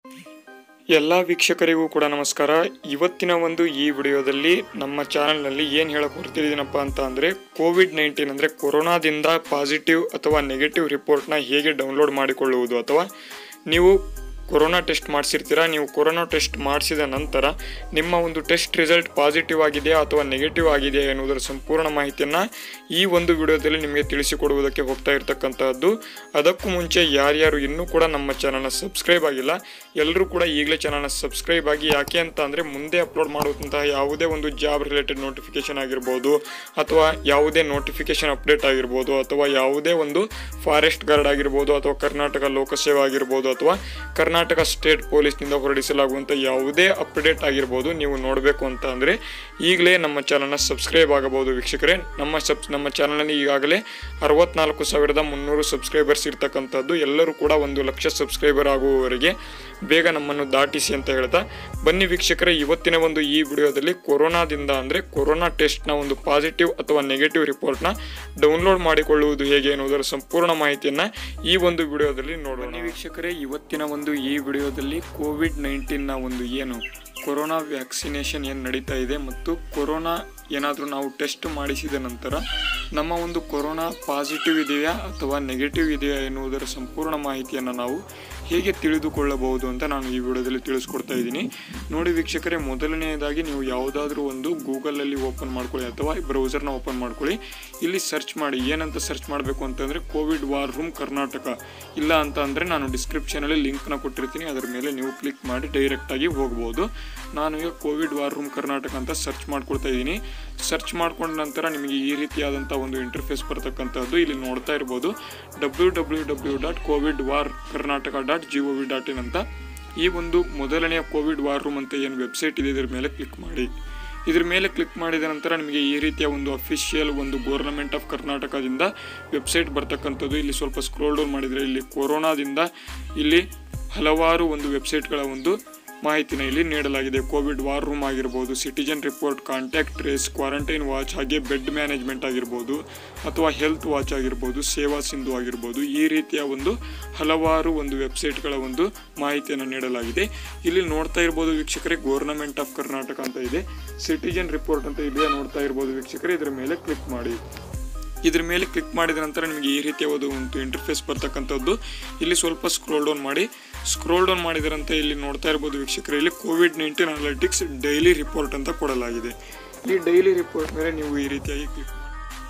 ಎಲ್ಲ ವೀಕ್ಷಕರಿಗೂ ಕೂಡ ನಮಸ್ಕಾರ ಇವತ್ತಿನ ಒಂದು ಈ ವಿಡಿಯೋದಲ್ಲಿ ನಮ್ಮ ಚಾನಲ್ನಲ್ಲಿ ಏನು ಹೇಳಕ್ ಹೊರ್ತಿದ್ದೀನಪ್ಪ ಅಂತ ಅಂದರೆ ಕೋವಿಡ್ ನೈನ್ಟೀನ್ ಅಂದರೆ ಕೊರೋನಾದಿಂದ ಪಾಸಿಟಿವ್ ಅಥವಾ ನೆಗೆಟಿವ್ ರಿಪೋರ್ಟ್ನ ಹೇಗೆ ಡೌನ್ಲೋಡ್ ಮಾಡಿಕೊಳ್ಳುವುದು ಅಥವಾ ನೀವು ಕೊರೋನಾ ಟೆಸ್ಟ್ ಮಾಡಿಸಿರ್ತೀರಾ ನೀವು ಕೊರೋನಾ ಟೆಸ್ಟ್ ಮಾಡಿಸಿದ ನಂತರ ನಿಮ್ಮ ಒಂದು ಟೆಸ್ಟ್ ರಿಸಲ್ಟ್ ಪಾಸಿಟಿವ್ ಆಗಿದೆಯಾ ಅಥವಾ ನೆಗೆಟಿವ್ ಆಗಿದೆಯಾ ಎನ್ನುವುದರ ಸಂಪೂರ್ಣ ಮಾಹಿತಿಯನ್ನು ಈ ಒಂದು ವಿಡಿಯೋದಲ್ಲಿ ನಿಮಗೆ ತಿಳಿಸಿಕೊಡುವುದಕ್ಕೆ ಹೋಗ್ತಾ ಇರತಕ್ಕಂತಹದ್ದು ಅದಕ್ಕೂ ಮುಂಚೆ ಯಾರ್ಯಾರು ಇನ್ನೂ ಕೂಡ ನಮ್ಮ ಚಾನಲ್ನ ಸಬ್ಸ್ಕ್ರೈಬ್ ಆಗಿಲ್ಲ ಎಲ್ಲರೂ ಕೂಡ ಈಗಲೇ ಚಾನಲ್ನ ಸಬ್ಸ್ಕ್ರೈಬ್ ಆಗಿ ಯಾಕೆ ಅಂತ ಅಂದರೆ ಮುಂದೆ ಅಪ್ಲೋಡ್ ಮಾಡುವಂತಹ ಯಾವುದೇ ಒಂದು ಜಾಬ್ ರಿಲೇಟೆಡ್ ನೋಟಿಫಿಕೇಶನ್ ಆಗಿರ್ಬೋದು ಅಥವಾ ಯಾವುದೇ ನೋಟಿಫಿಕೇಶನ್ ಅಪ್ಡೇಟ್ ಆಗಿರ್ಬೋದು ಅಥವಾ ಯಾವುದೇ ಒಂದು ಫಾರೆಸ್ಟ್ ಗಾರ್ಡ್ ಆಗಿರ್ಬೋದು ಅಥವಾ ಕರ್ನಾಟಕ ಲೋಕಸೇವಾ ಆಗಿರ್ಬೋದು ಅಥವಾ ಕರ್ನಾಟಕ ಸ್ಟೇಟ್ ಪೊಲೀಸ್ನಿಂದ ಹೊರಡಿಸಲಾಗುವಂಥ ಯಾವುದೇ ಅಪ್ಡೇಟ್ ಆಗಿರ್ಬೋದು ನೀವು ನೋಡಬೇಕು ಅಂತ ಅಂದರೆ ಈಗಲೇ ನಮ್ಮ ಚಾನಲ್ನ ಸಬ್ಸ್ಕ್ರೈಬ್ ಆಗಬಹುದು ವೀಕ್ಷಕರೇ ನಮ್ಮ ಸಬ್ ನಮ್ಮ ಚಾನಲ್ನಲ್ಲಿ ಈಗಾಗಲೇ ಅರವತ್ನಾಲ್ಕು ಸಾವಿರದ ಮುನ್ನೂರು ಸಬ್ಸ್ಕ್ರೈಬರ್ಸ್ ಇರ್ತಕ್ಕಂಥದ್ದು ಎಲ್ಲರೂ ಕೂಡ ಒಂದು ಲಕ್ಷ ಸಬ್ಸ್ಕ್ರೈಬರ್ ಆಗುವವರೆಗೆ ಬೇಗ ನಮ್ಮನ್ನು ದಾಟಿಸಿ ಅಂತ ಹೇಳ್ತಾ ಬನ್ನಿ ವೀಕ್ಷಕರೇ ಇವತ್ತಿನ ಒಂದು ಈ ವಿಡಿಯೋದಲ್ಲಿ ಕೊರೋನಾದಿಂದ ಅಂದರೆ ಕೊರೋನಾ ಟೆಸ್ಟ್ನ ಒಂದು ಪಾಸಿಟಿವ್ ಅಥವಾ ನೆಗೆಟಿವ್ ರಿಪೋರ್ಟ್ನ ಡೌನ್ಲೋಡ್ ಮಾಡಿಕೊಳ್ಳುವುದು ಹೇಗೆ ಎನ್ನುವುದರ ಸಂಪೂರ್ಣ ಮಾಹಿತಿಯನ್ನು ಈ ಒಂದು ವಿಡಿಯೋದಲ್ಲಿ ನೋಡೋಣ ವೀಕ್ಷಕರೇ ಇವತ್ತಿನ ಒಂದು ಈ ವಿಡಿಯೋದಲ್ಲಿ ಕೋವಿಡ್ ನೈನ್ಟೀನ್ನ ಒಂದು ಏನು ಕೊರೋನಾ ವ್ಯಾಕ್ಸಿನೇಷನ್ ಏನು ನಡೀತಾ ಇದೆ ಮತ್ತು ಕೊರೋನಾ ಏನಾದರೂ ನಾವು ಟೆಸ್ಟ್ ಮಾಡಿಸಿದ ನಂತರ ನಮ್ಮ ಒಂದು ಕೊರೋನಾ ಪಾಸಿಟಿವ್ ಇದೆಯಾ ಅಥವಾ ನೆಗೆಟಿವ್ ಇದೆಯಾ ಎನ್ನುವುದರ ಸಂಪೂರ್ಣ ಮಾಹಿತಿಯನ್ನು ನಾವು ಹೇಗೆ ತಿಳಿದುಕೊಳ್ಳಬಹುದು ಅಂತ ನಾನು ಈ ವಿಡಿಯೋದಲ್ಲಿ ತಿಳಿಸ್ಕೊಡ್ತಾ ಇದ್ದೀನಿ ನೋಡಿ ವೀಕ್ಷಕರೇ ಮೊದಲನೆಯದಾಗಿ ನೀವು ಯಾವುದಾದ್ರೂ ಒಂದು ಗೂಗಲಲ್ಲಿ ಓಪನ್ ಮಾಡ್ಕೊಳ್ಳಿ ಅಥವಾ ಬ್ರೌಸರ್ನ ಓಪನ್ ಮಾಡ್ಕೊಳ್ಳಿ ಇಲ್ಲಿ ಸರ್ಚ್ ಮಾಡಿ ಏನಂತ ಸರ್ಚ್ ಮಾಡಬೇಕು ಅಂತಂದರೆ ಕೋವಿಡ್ ವಾರ್ ರೂಮ್ ಕರ್ನಾಟಕ ಇಲ್ಲ ಅಂತ ಅಂದರೆ ನಾನು ಡಿಸ್ಕ್ರಿಪ್ಷನಲ್ಲಿ ಲಿಂಕ್ನ ಕೊಟ್ಟಿರ್ತೀನಿ ಅದರ ಮೇಲೆ ನೀವು ಕ್ಲಿಕ್ ಮಾಡಿ ಡೈರೆಕ್ಟಾಗಿ ಹೋಗ್ಬೋದು ನಾನು ಈಗ ಕೋವಿಡ್ ವಾರ್ ರೂಮ್ ಕರ್ನಾಟಕ ಅಂತ ಸರ್ಚ್ ಮಾಡ್ಕೊಳ್ತಾ ಇದ್ದೀನಿ ಸರ್ಚ್ ಮಾಡ್ಕೊಂಡ ನಂತರ ನಿಮಗೆ ಈ ರೀತಿಯಾದಂಥ ಒಂದು ಇಂಟರ್ಫೇಸ್ ಬರ್ತಕ್ಕಂಥದ್ದು ಇಲ್ಲಿ ನೋಡ್ತಾ ಇರ್ಬೋದು W W W dot covid war Karnataka dot G O V dot in ಅಂತ ಈ ಒಂದು ಮೊದಲನೆಯ ಕೋವಿಡ್ ವಾರ್ ರೂಮ್ ಅಂತ ಏನು ವೆಬ್ಸೈಟ್ ಇದೆ ಇದರ ಮೇಲೆ ಕ್ಲಿಕ್ ಮಾಡಿ ಇದ್ರ ಮೇಲೆ ಕ್ಲಿಕ್ ಮಾಡಿದ ನಂತರ ನಿಮಗೆ ಈ ರೀತಿಯ ಒಂದು ಅಫಿಷಿಯಲ್ ಒಂದು ಗೋರ್ನಮೆಂಟ್ ಆಫ್ ಕರ್ನಾಟಕದಿಂದ ವೆಬ್ಸೈಟ್ ಬರ್ತಕ್ಕಂಥದ್ದು ಇಲ್ಲಿ ಸ್ವಲ್ಪ ಸ್ಕ್ರೋಲ್ ಡೌನ್ ಮಾಡಿದರೆ ಇಲ್ಲಿ ಕೊರೋನಾದಿಂದ ಇಲ್ಲಿ ಹಲವಾರು ಒಂದು ವೆಬ್ಸೈಟ್ಗಳ ಒಂದು ಮಾಹಿತಿನ ಇಲ್ಲಿ ನೀಡಲಾಗಿದೆ ಕೋವಿಡ್ ವಾರ್ ರೂಮ್ ಆಗಿರ್ಬೋದು citizen report contact trace quarantine watch ಹಾಗೆ ಬೆಡ್ ಮ್ಯಾನೇಜ್ಮೆಂಟ್ ಆಗಿರ್ಬೋದು ಅಥವಾ ಹೆಲ್ತ್ ವಾಚ್ ಆಗಿರ್ಬೋದು ಸೇವಾ ಸಿಂಧು ಆಗಿರ್ಬೋದು ಈ ರೀತಿಯ ಒಂದು ಹಲವಾರು ಒಂದು ವೆಬ್ಸೈಟ್ಗಳ ಒಂದು ಮಾಹಿತಿಯನ್ನು ನೀಡಲಾಗಿದೆ ಇಲ್ಲಿ ನೋಡ್ತಾ ಇರ್ಬೋದು ವೀಕ್ಷಕರೇ ಗೋರ್ನಮೆಂಟ್ ಆಫ್ ಕರ್ನಾಟಕ ಅಂತ ಇದೆ ಸಿಟಿಜನ್ ರಿಪೋರ್ಟ್ ಅಂತ ಇದೆಯಾ ನೋಡ್ತಾ ಇರ್ಬೋದು ವೀಕ್ಷಕರೇ ಇದರ ಮೇಲೆ ಕ್ಲಿಕ್ ಮಾಡಿ ಇದ್ರ ಮೇಲೆ ಕ್ಲಿಕ್ ಮಾಡಿದ ನಂತರ ನಿಮಗೆ ಈ ರೀತಿಯ ಒಂದು ಒಂದು ಇಂಟರ್ಫೇಸ್ ಬರ್ತಕ್ಕಂಥದ್ದು ಇಲ್ಲಿ ಸ್ವಲ್ಪ ಸ್ಕ್ರೋಲ್ ಡೌನ್ ಮಾಡಿ ಸ್ಕ್ರೋಲ್ ಡೌನ್ ಮಾಡಿದರಂತೆ ಇಲ್ಲಿ ನೋಡ್ತಾ ಇರ್ಬೋದು ವೀಕ್ಷಕರು ಇಲ್ಲಿ covid nineteen analytics daily report ಅಂತ ಕೊಡಲಾಗಿದೆ ಈ ಡೈಲಿ ರಿಪೋರ್ಟ್ ಮೇಲೆ ನೀವು ಈ ರೀತಿಯಾಗಿ ಕ್ಲಿಕ್ ಮಾಡಿ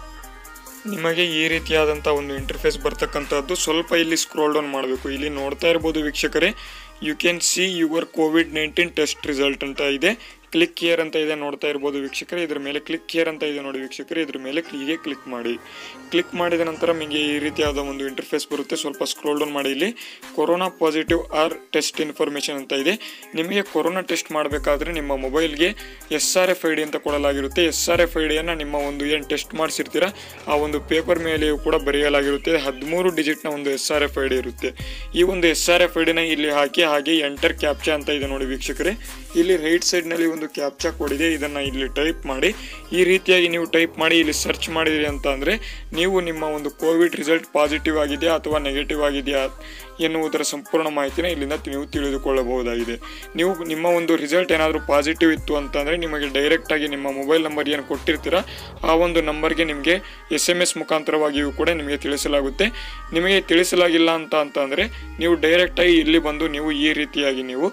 ನಿಮಗೆ ಈ ರೀತಿಯಾದಂಥ ಒಂದು ಇಂಟರ್ಫೇಸ್ ಬರ್ತಕ್ಕಂಥದ್ದು ಸ್ವಲ್ಪ ಇಲ್ಲಿ ಸ್ಕ್ರೋಲ್ ಡೌನ್ ಮಾಡಬೇಕು ಇಲ್ಲಿ ನೋಡ್ತಾ ಇರ್ಬೋದು ವೀಕ್ಷಕರೇ you can see your covid nineteen test result ಅಂತ ಇದೆ ಕ್ಲಿಕ್ ಕೇರ್ ಅಂತ ಇದೆ ನೋಡ್ತಾ ಇರ್ಬೋದು ವೀಕ್ಷಕರೇ ಇದ್ರ ಮೇಲೆ ಕ್ಲಿಕ್ ಕೇರ್ ಅಂತ ಇದೆ ನೋಡಿ ವೀಕ್ಷಕರೇ ಇದ್ರ ಮೇಲೆ ಹೀಗೆ ಕ್ಲಿಕ್ ಮಾಡಿ ಕ್ಲಿಕ್ ಮಾಡಿದ ನಂತರ ನಿಮಗೆ ಈ ರೀತಿಯಾದ ಒಂದು ಇಂಟರ್ಫೇಸ್ ಬರುತ್ತೆ ಸ್ವಲ್ಪ ಸ್ಕ್ರೋಲ್ ಡೌನ್ ಮಾಡಿ ಇಲ್ಲಿ corona positive or test information ಅಂತ ಇದೆ ನಿಮಗೆ ಕೊರೋನಾ ಟೆಸ್ಟ್ ಮಾಡಬೇಕಾದ್ರೆ ನಿಮ್ಮ ಮೊಬೈಲ್ಗೆ S R F I D ಅಂತ ಕೊಡಲಾಗಿರುತ್ತೆ ಎಸ್ ಆರ್ ಎಫ್ ಐ ಡಿಯನ್ನು ನಿಮ್ಮ ಒಂದು ಏನು ಟೆಸ್ಟ್ ಮಾಡಿಸಿರ್ತೀರ ಆ ಒಂದು ಪೇಪರ್ ಮೇಲೆಯೂ ಕೂಡ ಬರೆಯಲಾಗಿರುತ್ತೆ ಹದಿಮೂರು ಡಿಜಿಟ್ನ ಒಂದು S R F I D ಇರುತ್ತೆ ಈ ಒಂದು ಎಸ್ ಆರ್ ಎಫ್ ಐ ಡಿನ ಇಲ್ಲಿ ಹಾಕಿ ಹಾಗೆ ಎಂಟರ್ ಕ್ಯಾಪ್ಚಾ ಅಂತ ಇದೆ ನೋಡಿ ವೀಕ್ಷಕರೇ ಇಲ್ಲಿ ರೈಟ್ ಸೈಡ್ನಲ್ಲಿ ಒಂದು ಕ್ಯಾಪ್ಚಾ ಕೋಡ್ ಇದೆ ಇದನ್ನು ಇಲ್ಲಿ ಟೈಪ್ ಮಾಡಿ ಈ ರೀತಿಯಾಗಿ ನೀವು ಟೈಪ್ ಮಾಡಿ ಇಲ್ಲಿ ಸರ್ಚ್ ಮಾಡಿದಿರಿ ಅಂತ ಅಂದರೆ ನೀವು ನಿಮ್ಮ ಒಂದು ಕೋವಿಡ್ ರಿಸಲ್ಟ್ ಪಾಸಿಟಿವ್ ಆಗಿದೆಯಾ ಅಥವಾ ನೆಗೆಟಿವ್ ಆಗಿದೆಯಾ ಎನ್ನುವುದರ ಸಂಪೂರ್ಣ ಮಾಹಿತಿನ ಇಲ್ಲಿಂದ ನೀವು ತಿಳಿದುಕೊಳ್ಳಬಹುದಾಗಿದೆ ನೀವು ನಿಮ್ಮ ಒಂದು ರಿಸಲ್ಟ್ ಏನಾದರೂ ಪಾಸಿಟಿವ್ ಇತ್ತು ಅಂತಂದರೆ ನಿಮಗೆ ಡೈರೆಕ್ಟಾಗಿ ನಿಮ್ಮ ಮೊಬೈಲ್ ನಂಬರ್ ಏನು ಕೊಟ್ಟಿರ್ತೀರ ಆ ಒಂದು ನಂಬರ್ಗೆ ನಿಮಗೆ ಎಸ್ ಎಮ್ ಎಸ್ ಮುಖಾಂತರವಾಗಿಯೂ ಕೂಡ ನಿಮಗೆ ತಿಳಿಸಲಾಗುತ್ತೆ ನಿಮಗೆ ತಿಳಿಸಲಾಗಿಲ್ಲ ಅಂತ ಅಂತಂದರೆ ನೀವು ಡೈರೆಕ್ಟಾಗಿ ಇಲ್ಲಿ ಬಂದು ನೀವು ಈ ರೀತಿಯಾಗಿ ನೀವು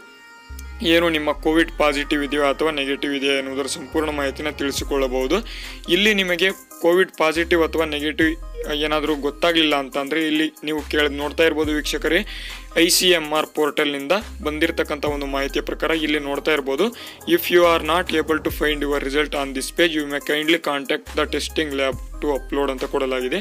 ಏನು ನಿಮ್ಮ ಕೋವಿಡ್ ಪಾಸಿಟಿವ್ ಇದೆಯೋ ಅಥವಾ ನೆಗೆಟಿವ್ ಇದೆಯಾ ಎನ್ನುವುದರ ಸಂಪೂರ್ಣ ಮಾಹಿತಿನ ತಿಳಿಸಿಕೊಳ್ಳಬಹುದು ಇಲ್ಲಿ ನಿಮಗೆ ಕೋವಿಡ್ ಪಾಸಿಟಿವ್ ಅಥವಾ ನೆಗೆಟಿವ್ ಏನಾದರೂ ಗೊತ್ತಾಗಲಿಲ್ಲ ಅಂತಂದರೆ ಇಲ್ಲಿ ನೀವು ಕೇಳಿ ನೋಡ್ತಾ ಇರ್ಬೋದು ವೀಕ್ಷಕರೇ ಐ ಸಿ ಎಮ್ ಆರ್ ಪೋರ್ಟಲ್ನಿಂದ ಬಂದಿರತಕ್ಕಂಥ ಒಂದು ಮಾಹಿತಿಯ ಪ್ರಕಾರ ಇಲ್ಲಿ ನೋಡ್ತಾ ಇರ್ಬೋದು if you are not able to find your result on this page you may kindly contact the testing lab to upload ಅಂತ ಕೊಡಲಾಗಿದೆ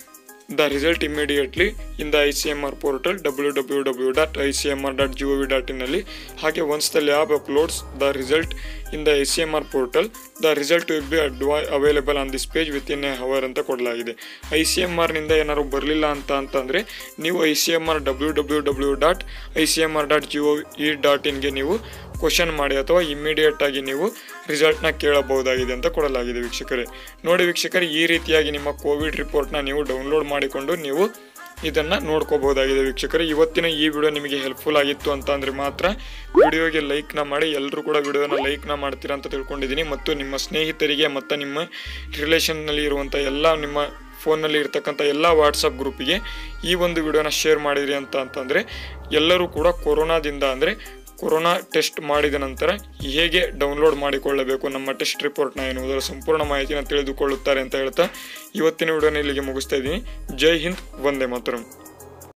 the result immediately in the I C M R portal W W W dot I C M R dot G O V dot ಇನ್ನಲ್ಲಿ ಹಾಗೆ once the lab uploads the result in the I C M R portal the result will be ಅಡ್ವೈ available on this page within a hour ಅಂತ ಕೊಡಲಾಗಿದೆ I C M ಆರ್ನಿಂದ ಏನಾದ್ರು ಬರಲಿಲ್ಲ ಅಂತ ಅಂತಂದರೆ ನೀವು I C M R W W W dot I C M R dot G O E dot ಇನ್ಗೆ ನೀವು ಕ್ವಶನ್ ಮಾಡಿ ಅಥವಾ ಇಮ್ಮಿಡಿಯೇಟ್ ಆಗಿ ನೀವು ರಿಸಲ್ಟ್ನ ಕೇಳಬಹುದಾಗಿದೆ ಅಂತ ಕೊಡಲಾಗಿದೆ ವೀಕ್ಷಕರೇ ನೋಡಿ ವೀಕ್ಷಕರೇ ಈ ರೀತಿಯಾಗಿ ನಿಮ್ಮ ಕೋವಿಡ್ ರಿಪೋರ್ಟ್ನ ನೀವು ಡೌನ್ಲೋಡ್ ಮಾಡಿಕೊಂಡು ನೀವು ಇದನ್ನು ನೋಡ್ಕೋಬಹುದಾಗಿದೆ ವೀಕ್ಷಕರೇ ಇವತ್ತಿನ ಈ ವಿಡಿಯೋ ನಿಮಗೆ ಹೆಲ್ಪ್ಫುಲ್ ಆಗಿತ್ತು ಅಂತ ಅಂದರೆ ಮಾತ್ರ ವಿಡಿಯೋಗೆ ಲೈಕ್ನ ಮಾಡಿ ಎಲ್ಲರೂ ಕೂಡ ವಿಡಿಯೋನ ಲೈಕ್ನ ಮಾಡ್ತೀರಾ ಅಂತ ತಿಳ್ಕೊಂಡಿದ್ದೀನಿ ಮತ್ತು ನಿಮ್ಮ ಸ್ನೇಹಿತರಿಗೆ ಮತ್ತು ನಿಮ್ಮ ರಿಲೇಷನ್ನಲ್ಲಿ ಇರುವಂಥ ಎಲ್ಲ ನಿಮ್ಮ ಫೋನ್ನಲ್ಲಿ ಇರ್ತಕ್ಕಂಥ ಎಲ್ಲ ವಾಟ್ಸಪ್ ಗ್ರೂಪಿಗೆ ಈ ಒಂದು ವಿಡಿಯೋನ ಶೇರ್ ಮಾಡಿರಿ ಅಂತ ಅಂತಂದರೆ ಎಲ್ಲರೂ ಕೂಡ ಕೊರೋನಾದಿಂದ ಅಂದರೆ ಕೊರೋನಾ ಟೆಸ್ಟ್ ಮಾಡಿದ ನಂತರ ಹೇಗೆ ಡೌನ್ಲೋಡ್ ಮಾಡಿಕೊಳ್ಳಬೇಕು ನಮ್ಮ ಟೆಸ್ಟ್ ರಿಪೋರ್ಟ್ನ ಎನ್ನುವುದರ ಸಂಪೂರ್ಣ ಮಾಹಿತಿನ ತಿಳಿದುಕೊಳ್ಳುತ್ತಾರೆ ಅಂತ ಹೇಳ್ತಾ ಇವತ್ತಿನ ವಿಡಿಯೋನ ಇಲ್ಲಿಗೆ ಮುಗಿಸ್ತಾ ಇದ್ದೀನಿ ಜೈ ಹಿಂದ್ ವಂದೇ ಮಾತರಂ